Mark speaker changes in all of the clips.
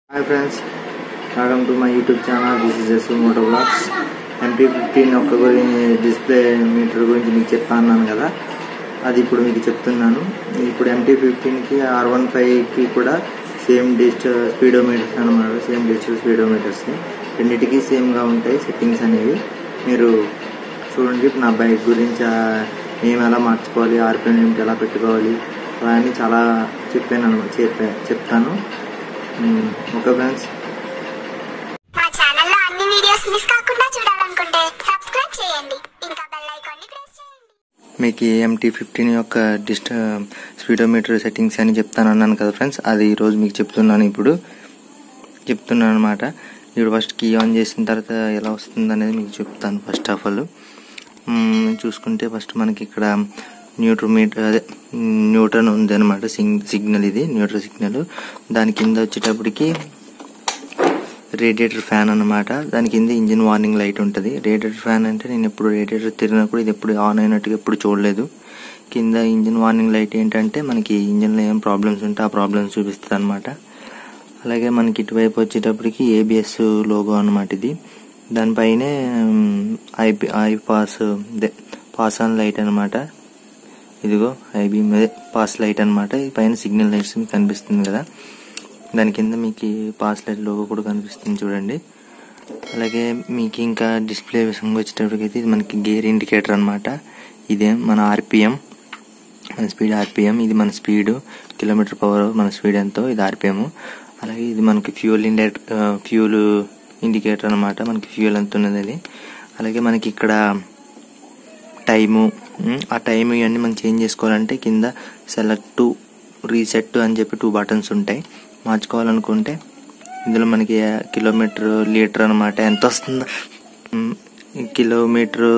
Speaker 1: hi friends welcome to my YouTube channel this is S moto vlogs MP fifteen యొక్క గురించి display metre గురించి మీకు చెప్పా అన్నాను కదా అది ఇప్పుడు మీకు చెప్తున్నాను ఇప్పుడు ఎంటీ ఫిఫ్టీన్కి ఆర్ వన్ ఫైవ్కి కూడా సేమ్ డిజిటల్ స్పీడోమీటర్స్ అనమాట సేమ్ డిజిటల్ స్పీడోమీటర్స్ రెండింటికి సేమ్గా ఉంటాయి సెట్టింగ్స్ అనేవి మీరు చూడండి ఇప్పుడు నా బైక్ గురించి ఆ, మేము ఎలా మార్చుకోవాలి ఆర్పిఎం లిమిట్ ఎలా పెట్టుకోవాలి అవన్నీ చాలా చెప్పాను అనమాట చెప్పా చెప్తాను ఉమ్, ఓకే ఫ్రెండ్స్
Speaker 2: మా ఛానల్లో అన్ని వీడియోస్ మిస్ కాకుండా చూడాలనుకుంటే సబ్స్క్రైబ్ చేయండి ఇంకా బెల్ ఐకాన్ ని ప్రెస్ చేయండి
Speaker 1: మీకు ఎంటీ ఫిఫ్టీన్ యొక్క డిస్ట్ స్పీడోమీటర్ సెట్టింగ్స్ అని చెప్తాను అన్నాను కదా ఫ్రెండ్స్ అది ఈరోజు మీకు చెప్తున్నాను ఇప్పుడు చెప్తున్నాను అనమాట ఇప్పుడు ఫస్ట్ కీ ఆన్ చేసిన తర్వాత ఎలా వస్తుంది అనేది మీకు చెప్తాను ఫస్ట్ ఆఫ్ ఆల్ చూసుకుంటే ఫస్ట్ మనకి ఇక్కడ న్యూట్రల్ మీటర్ అదే న్యూట్రన్ ఉంది అనమాట సిగ్నల్ ఇది న్యూట్రల్ సిగ్నల్ దాని కింద వచ్చేటప్పటికి రేడియేటర్ ఫ్యాన్ అన్నమాట దాని కింద ఇంజిన్ వార్నింగ్ లైట్ ఉంటుంది రేడియేటర్ ఫ్యాన్ అంటే నేను ఎప్పుడు రేడియేటర్ తిరిగినప్పుడు ఇది ఎప్పుడు ఆన్ అయినట్టుగా ఎప్పుడు చూడలేదు కింద ఇంజిన్ వార్నింగ్ లైట్ ఏంటంటే మనకి ఇంజిన్లో ఏం ప్రాబ్లమ్స్ ఉంటే ఆ ప్రాబ్లమ్స్ చూపిస్తుంది అనమాట అలాగే మనకి ఇటువైపు వచ్చేటప్పటికి ఏబిఎస్ లోగో అనమాట ఇది దానిపైనే I I pass the pass on light అనమాట ఇదిగో ఐబీ పాస్ లైట్ అనమాట ఇది పైన సిగ్నల్ లైట్స్ మీకు కనిపిస్తుంది కదా దాని కింద మీకు పాస్ లైట్ లోగో కూడా కనిపిస్తుంది చూడండి అలాగే మీకు ఇంకా డిస్ప్లే విషయంగా వచ్చేటప్పటికి అయితే ఇది మనకి గేర్ ఇండికేటర్ అనమాట ఇదే మన ఆర్పిఎం మన స్పీడ్ ఆర్పిఎం ఇది మన స్పీడ్ కిలోమీటర్ పవర్ మన స్పీడ్ ఎంతో ఇది ఆర్పిఎం అలాగే ఇది మనకి ఫ్యూల్ ఇండెక్ట్ ఫ్యూల్ ఇండికేటర్ అనమాట మనకి ఫ్యూల్ ఎంత ఉన్నది అది అలాగే మనకి ఇక్కడ టైము ఉమ్, ఆ టైం ఇవన్నీ మనం చేంజ్ చేసుకోవాలంటే కింద సెలెక్ట్ రీసెట్ అని చెప్పి టూ బటన్స్ ఉంటాయి మార్చుకోవాలనుకుంటే ఇందులో మనకి కిలోమీటర్ లీటర్ అనమాట ఎంత వస్తుందో ఉమ్, ఈ కిలోమీటర్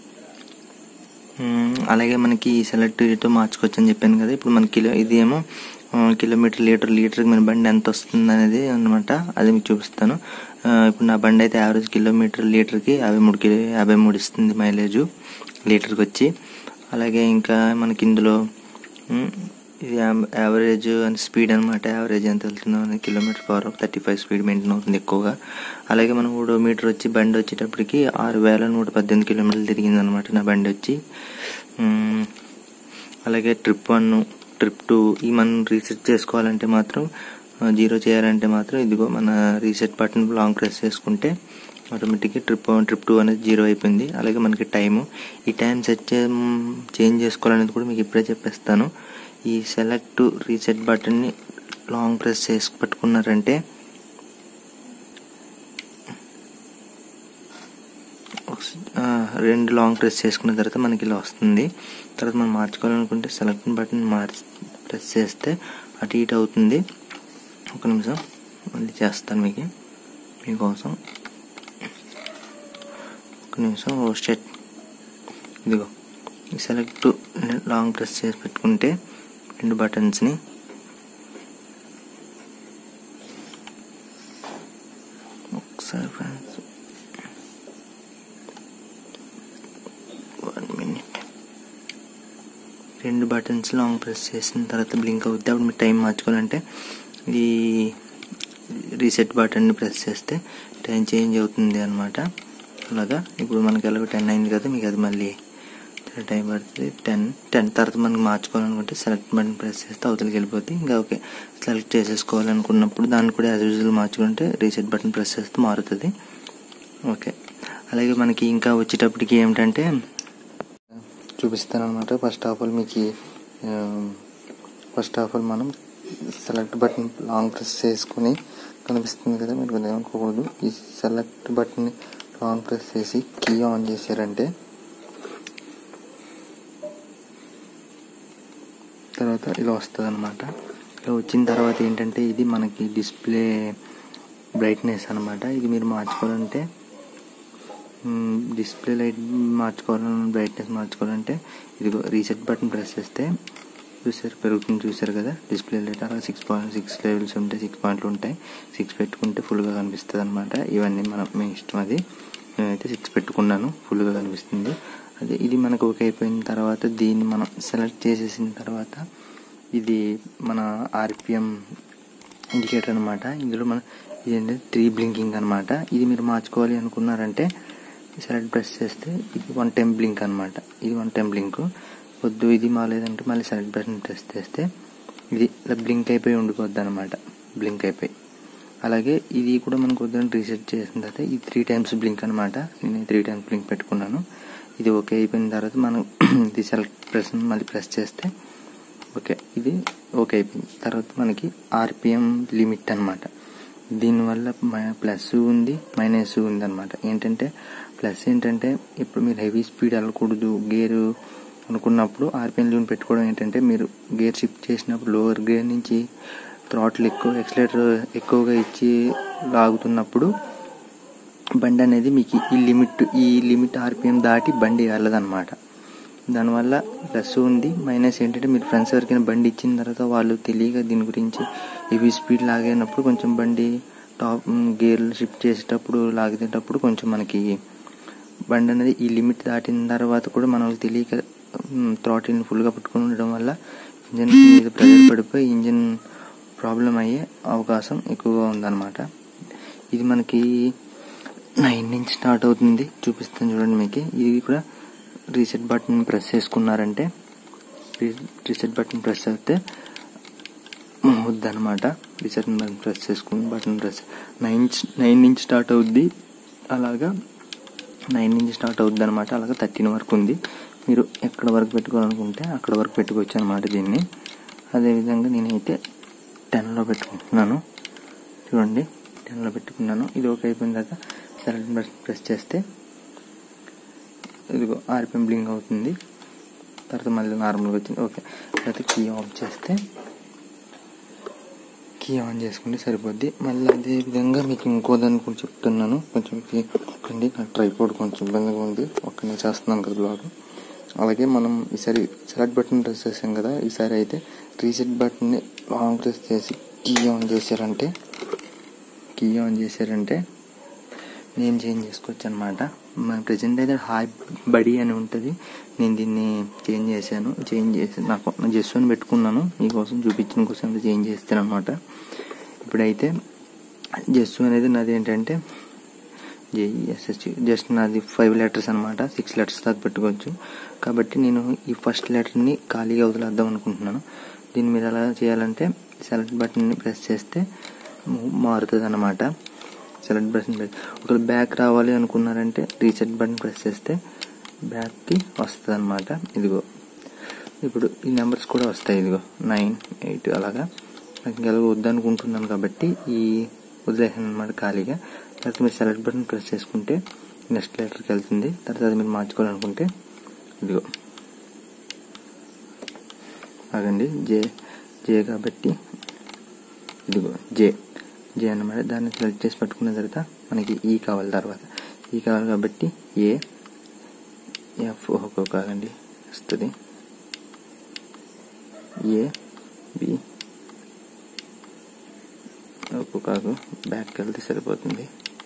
Speaker 1: ఉమ్, అలాగే మనకి సెలెక్ట్ తో మార్చుకోవచ్చు అని చెప్పాను కదా ఇప్పుడు మన కిలో ఇది ఏమో ఆ, కిలోమీటర్ లీటర్ లీటర్కి మన బండి ఎంత వస్తుంది అనేది అనమాట అది మీకు చూపిస్తాను ఆ, ఇప్పుడు నా బండి అయితే యావరేజ్ కిలోమీటర్ లీటర్కి యాభై మూడు కిలో యాభై మూడు ఇస్తుంది మైలేజ్ లీటర్కి వచ్చి అలాగే ఇంకా మనకి ఇందులో ఉమ్, ఇది యా- యావరేజ్ అండ్ స్పీడ్ అనమాట యావరేజ్ ఎంత వెళ్తుందో అనేది kilometre power thirty five speed maintain అవుతుంది ఎక్కువగా అలాగే మనం మూడో మీటర్ వచ్చి బండి వచ్చేటప్పటికి ఆరు వేల నూట పద్దెనిమిది కిలోమీటర్లు తిరిగింది అనమాట నా బండి వచ్చి ఉమ్, అలాగే ట్రిప్ వన్ ట్రిప్ టూ ఈ మనం రీసెట్ చేసుకోవాలంటే మాత్రం ఆ, జీరో చేయాలంటే మాత్రం ఇదిగో మన రీసెట్ బటన్ లాంగ్ ప్రెస్ చేసుకుంటే ఆటోమేటిక్గా ట్రిప్ వన్ ట్రిప్ టూ అనేది జీరో అయిపోయింది అలాగే మనకి టైము ఈ టైం సెట్ చే చేంజ్ చేసుకోవాలనేది కూడా మీకు ఇప్పుడే చెప్పేస్తాను ఈ సెలెక్ట్ రీసెట్ బటన్ని లాంగ్ ప్రెస్ చేసి పట్టుకున్నారంటే ఒకస- ఆ, రెండు లాంగ్ ప్రెస్ చేసుకున్న తర్వాత మనకి ఇలా వస్తుంది తర్వాత మనం మార్చుకోవాలనుకుంటే సెలెక్ట్ బటన్ మార్చి ప్రెస్ చేస్తే అటు ఇటు అవుతుంది ఒక నిమిషం మళ్ళీ చేస్తాను మీకు మీకోసం ఒక నిమిషం రోస్టెడ్ ఇదిగో ఈ సెలెక్ట్ లాంగ్ ప్రెస్ చేసి పెట్టుకుంటే రెండు బటన్స్ని ఒకసారి ఫ్రెండ్స్ వన్ మినిట్ రెండు బటన్స్ లాంగ్ ప్రెస్ చేసిన తర్వాత బ్లింక్ అవుద్ది అప్పుడు మీరు టైం మార్చుకోవాలంటే ఈ రీసెట్ బటన్ని ప్రెస్ చేస్తే టైం చేంజ్ అవుతుంది అనమాట అలాగా ఇప్పుడు మనకి ఎలాగో టెన్ అయింది కదా మీకు అది మళ్ళీ టైం పడుతుంది టెన్ టెన్ తర్వాత మనకి మార్చుకోవాలనుకుంటే సెలెక్ట్ బటన్ ప్రెస్ చేస్తే అవతలకి వెళ్ళిపోద్ది ఇంకా ఓకే సెలెక్ట్ చేసేసుకోవాలనుకున్నప్పుడు దాన్ని కూడా యాజ్ యూజువల్ మార్చుకుంటే రీసెట్ బటన్ ప్రెస్ చేస్తే మారుతుంది ఓకే అలాగే మనకి ఇంకా వచ్చేటప్పటికి ఏమిటంటే చూపిస్తాను అనమాట ఫస్ట్ ఆఫ్ ఆల్ మీకు ఫస్ట్ ఆఫ్ ఆల్ మనం సెలెక్ట్ బటన్ లాంగ్ ప్రెస్ చేసుకుని కనిపిస్తుంది కదా మీరు కొంచెం అనుకోకూడదు ఈ సెలెక్ట్ బటన్ లాంగ్ ప్రెస్ చేసి కీ ఆన్ చేశారంటే తర్వాత ఇలా వస్తుంది అనమాట ఇలా వచ్చిన తర్వాత ఏంటంటే ఇది మనకి డిస్ప్లే బ్రైట్నెస్ అనమాట ఇది మీరు మార్చుకోవాలంటే డిస్ప్లే లైట్ మార్చుకోవాలని బ్రైట్నెస్ మార్చుకోవాలంటే ఇదిగో రీసెట్ బటన్ ప్రెస్ చేస్తే చూసారు పెరుగుతుంది చూసారు కదా డిస్ప్లే లైట్ అలా సిక్స్ పాయింట్ సిక్స్ లెవెల్స్ ఉంటాయి సిక్స్ పాయింట్లు ఉంటాయి సిక్స్ పెట్టుకుంటే ఫుల్గా కనిపిస్తుంది అనమాట ఇవన్నీ మన మీ ఇష్టం అది నేనైతే సిక్స్ పెట్టుకున్నాను ఫుల్గా కనిపిస్తుంది అదే ఇది మనకు ఓకే అయిపోయిన తర్వాత దీన్ని మనం సెలెక్ట్ చేసేసిన తర్వాత ఇది మన ఆర్పిఎం ఇండికేటర్ అనమాట ఇందులో మనం ఇది ఏంటంటే త్రీ బ్లింకింగ్ అనమాట ఇది మీరు మార్చుకోవాలి అనుకున్నారంటే సెలెక్ట్ ప్రెస్ చేస్తే ఇది వన్ టైం బ్లింక్ అనమాట ఇది వన్ టైం బ్లింక్ వద్దు ఇది మాలేదంటే మళ్ళీ సెలెక్ట్ బటన్ ప్రెస్ చేస్తే ఇది ఇలా బ్లింక్ అయిపోయి ఉండిపోద్ది అనమాట బ్లింక్ అయిపోయి అలాగే ఇది కూడా మనకు వద్దని రీసెట్ చేసిన తర్వాత ఇది త్రీ టైమ్స్ బ్లింక్ అనమాట నేను త్రీ టైమ్స్ బ్లింక్ పెట్టుకున్నాను ఇది ఓకే అయిపోయిన తర్వాత మనం ఇది సెలెక్ట్ ప్రెస్ మళ్ళీ ప్రెస్ చేస్తే ఓకే ఇది ఓకే అయిపోయింది తర్వాత మనకి ఆర్పిఎం లిమిట్ అనమాట దీనివల్ల ప్లస్ ఉంది మైనస్ ఉంది అనమాట ఏంటంటే ప్లస్ ఏంటంటే ఇప్పుడు మీరు హెవీ స్పీడ్ వెళ్ళకూడదు గేరు అనుకున్నప్పుడు ఆర్పిఎం లిమిట్ పెట్టుకోవడం ఏంటంటే మీరు గేర్ షిఫ్ట్ చేసినప్పుడు లోవర్ గేర్ నుంచి థ్రాట్లు ఎక్కువ ఎక్సలేటర్ ఎక్కువగా ఇచ్చి లాగుతున్నప్పుడు బండి అనేది మీకు ఈ లిమిట్ ఈ లిమిట్ ఆర్పిఎం దాటి బండి వెళ్ళదన్నమాట దానివల్ల ప్లస్ ఉంది మైనస్ ఏంటంటే మీరు ఫ్రెండ్స్ ఎవరికైనా బండి ఇచ్చిన తర్వాత వాళ్ళు తెలియక దీని గురించి హెవీ స్పీడ్ లాగేటప్పుడు కొంచెం బండి టాప్ గేర్ షిఫ్ట్ చేసేటప్పుడు లాగేటప్పుడు కొంచెం మనకి బండి అనేది ఈ లిమిట్ దాటిన తర్వాత కూడా మనం తెలియక థ్రాటిల్ని ఫుల్గా పట్టుకుని ఉండడం వల్ల ఇంజన్ మీద ప్రెజర్ పడిపోయి ఇంజన్ ప్రాబ్లం అయ్యే అవకాశం ఎక్కువగా ఉందన్నమాట ఇది మనకి నైన్ నుంచి స్టార్ట్ అవుతుంది చూపిస్తాను చూడండి మీకు ఇది కూడా రీసెట్ బటన్ ప్రెస్ చేసుకున్నారంటే రీసెట్ బటన్ ప్రెస్ అయితే వద్దనమాట రీసెట్ బటన్ ప్రెస్ చేసుకుని బటన్ ప్రెస్ నైన్ నైన్ నుంచి స్టార్ట్ అవుద్ది అలాగా నైన్ నుంచి స్టార్ట్ అవుద్ది అనమాట అలాగా థర్టీన్ వరకు ఉంది మీరు ఎక్కడ వరకు పెట్టుకోవాలనుకుంటే అక్కడ వరకు పెట్టుకోవచ్చు అనమాట దీన్ని అదేవిధంగా నేనైతే టెన్లో పెట్టుకుంటున్నాను చూడండి టెన్లో పెట్టుకున్నాను ఇది ఓకే అయిపోయిన తర్వాత సెలెక్ట్ బటన్ ప్రెస్ చేస్తే ఇదిగో ఆర్పిఎం బ్లింక్ అవుతుంది తర్వాత మళ్ళీ నార్మల్గా వచ్చింది ఓకే తర్వాత కీ ఆఫ్ చేస్తే కీ ఆన్ చేసుకుంటే సరిపోద్ది మళ్ళీ అదే విధంగా మీకు ఇంకో దాన్ని కూడా చెప్తున్నాను కొంచెం అండి నా ట్రైపోర్డ్ కొంచెం ఇబ్బందిగా ఉంది ఒక్కనే చేస్తున్నాను కదా బ్లాగ్ అలాగే మనం ఈసారి సెలెక్ట్ బటన్ ప్రెస్ చేసాం కదా ఈసారి అయితే రీసెట్ బటన్ని లాంగ్ ప్రెస్ చేసి కీ ఆన్ చేశారంటే కీ ఆన్ చేశారంటే నేమ్ చేంజ్ చేసుకోవచ్చు అనమాట మన ప్రజెంట్ అయితే హాయ్ బడి అని ఉంటుంది నేను దీన్ని చేంజ్ చేశాను చేంజ్ చేసి నాకు నా జస్ట్ అని పెట్టుకున్నాను మీకోసం చూపించిన కోసం చేంజ్ చేస్తాను అనమాట ఇప్పుడైతే జస్ట్ అనేది నాది ఏంటంటే జేఈఎస్ఎస్ జస్ట్ నాది ఫైవ్ లెటర్స్ అనమాట సిక్స్ లెటర్స్ దాకా పెట్టుకోవచ్చు కాబట్టి నేను ఈ ఫస్ట్ లెటర్ని ఖాళీగా వదిలేద్దాం అనుకుంటున్నాను దీన్ని మీరు ఎలా చేయాలంటే సెలెక్ట్ బటన్ని ప్రెస్ చేస్తే మారుతుంది అనమాట సెలెక్ట్ బటన్ ప్రెస్ ఒకవేళ బ్యాక్ రావాలి అనుకున్నారంటే రీసెట్ బటన్ ప్రెస్ చేస్తే బ్యాక్కి వస్తుంది అనమాట ఇదిగో ఇప్పుడు ఈ నెంబర్స్ కూడా వస్తాయి ఇదిగో నైన్ ఎయిట్ అలాగా నాకు ఎలాగో వద్దనుకుంటున్నాను కాబట్టి ఈ వదిలేసాను అనమాట ఖాళీగా తర్వాత మీరు సెలెక్ట్ బటన్ ప్రెస్ చేసుకుంటే నెక్స్ట్ లెటర్కి వెళ్తుంది తర్వాత అది మీరు మార్చుకోవాలనుకుంటే ఇదిగో ఆగండి జే జే కాబట్టి ఇదిగో జే జే అన్నమాట దాన్ని సెలెక్ట్ చేసి పట్టుకున్న తర్వాత మనకి ఈ కావాలి తర్వాత ఈ కావాలి కాబట్టి ఏ ఎఫ్ ఒక కాదండి వస్తుంది ఏ బి ఒప్పు కాదు బ్యాక్కి వెళ్తే సరిపోతుంది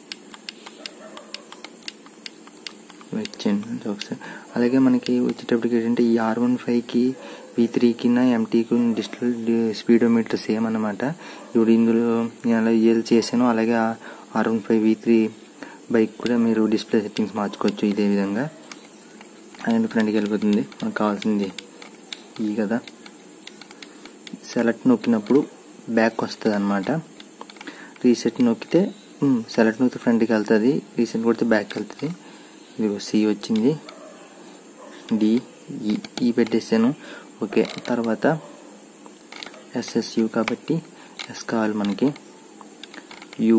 Speaker 1: వచ్చేయండి ఒకసారి అలాగే మనకి వచ్చేటప్పటికి ఏంటంటే ఈ ఆర్ వన్ ఫైవ్కి వి త్రీకి ఎంటీకి డిజిటల్ స్పీడోమీటర్ సేమ్ అనమాట ఇప్పుడు ఇందులో నేను అలా ఏది చేశానో అలాగే R one five V three bike కూడా మీరు డిస్ప్లే సెట్టింగ్స్ మార్చుకోవచ్చు ఇదే విధంగా అండ్ ఫ్రంట్కి వెళ్ళిపోతుంది మనకు కావాల్సింది ఈ కదా సెలెక్ట్ నొక్కినప్పుడు బ్యాక్ వస్తుంది అనమాట రీసెట్ నొక్కితే సెలెక్ట్ నొక్కితే ఫ్రంట్కి వెళ్తుంది రీసెట్ కొడితే బ్యాక్ వెళ్తుంది ఇది సి వచ్చింది డి ఈ ఈ పెట్టేసాను ఓకే తర్వాత ఎస్ఎస్యు కాబట్టి ఎస్ కావాలి మనకి యు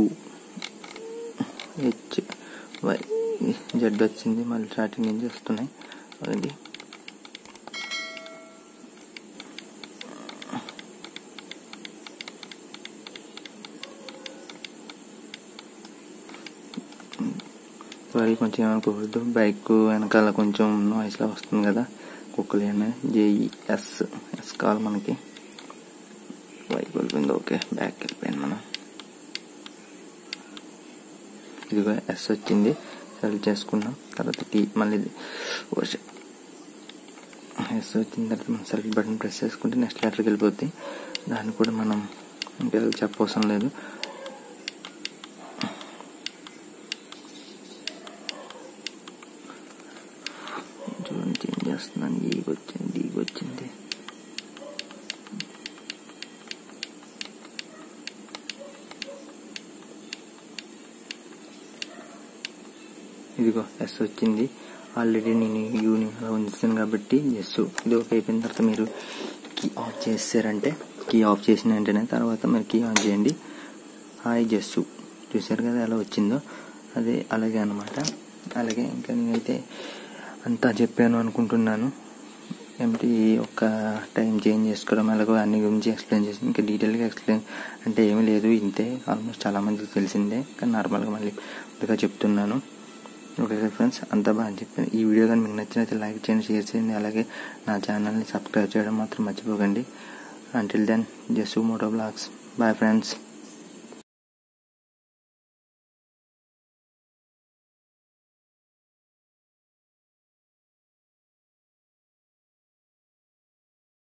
Speaker 1: హెచ్ వై జెడ్ వచ్చింది మళ్ళీ స్టార్టింగ్ నుంచి వస్తున్నాయి అదండి సారీ కొంచెం ఏమనుకోవద్దు బైక్ వెనకాల కొంచెం నాయిస్లా వస్తుంది కదా కుక్కలు అనే జేఈఎస్ ఎస్ కాల్ మనకి బైక్ వెళ్ళిపోయింది ఓకే బ్యాక్ వెళ్ళిపోయింది మనం ఇదిగో ఎస్ వచ్చింది సెలెక్ట్ చేసుకున్నాం తర్వాత టీ మళ్ళీ ఎస్ వచ్చిన తర్వాత మనం సెలెక్ట్ బటన్ ప్రెస్ చేసుకుంటే నెక్స్ట్ లెటర్కి వెళ్ళిపోద్ది దాన్ని కూడా మనం ఇంకా చెప్పవసరం లేదు చూడండి చేంజ్ చేస్తున్నాను ఈగ వచ్చింది ఈగ వచ్చింది ఇదిగో ఎస్ వచ్చింది ఆల్రెడీ నేను యూని ఉంచాను కాబట్టి ఎస్ ఇది ఒక అయిపోయిన తర్వాత మీరు కీ ఆఫ్ చేసారంటే కీ ఆఫ్ చేసిన వెంటనే తర్వాత మీరు కీ ఆన్ చేయండి హాయ్ జస్సు చూసారు కదా ఎలా వచ్చిందో అదే అలాగే అనమాట అలాగే ఇంకా నేనైతే అంతా చెప్పాను అనుకుంటున్నాను ఏమిటి ఒక టైం చేంజ్ చేసుకోవడం అలాగే అన్ని గురించి ఎక్స్ప్లెయిన్ చేసి ఇంకా డీటెయిల్గా ఎక్స్ప్లెయిన్ అంటే ఏమీ లేదు ఇంతే ఆల్మోస్ట్ చాలా మందికి తెలిసిందే కానీ నార్మల్గా మళ్ళీ ముందుగా చెప్తున్నాను ఓకే ఫ్రెండ్స్ అంతా బాగా చెప్పాను ఈ వీడియో కానీ మీకు నచ్చినైతే లైక్ చేయండి షేర్ చేయండి అలాగే నా ఛానల్ని సబ్స్క్రైబ్ చేయడం మాత్రం మర్చిపోకండి until then Jassu moto vlogs bye friends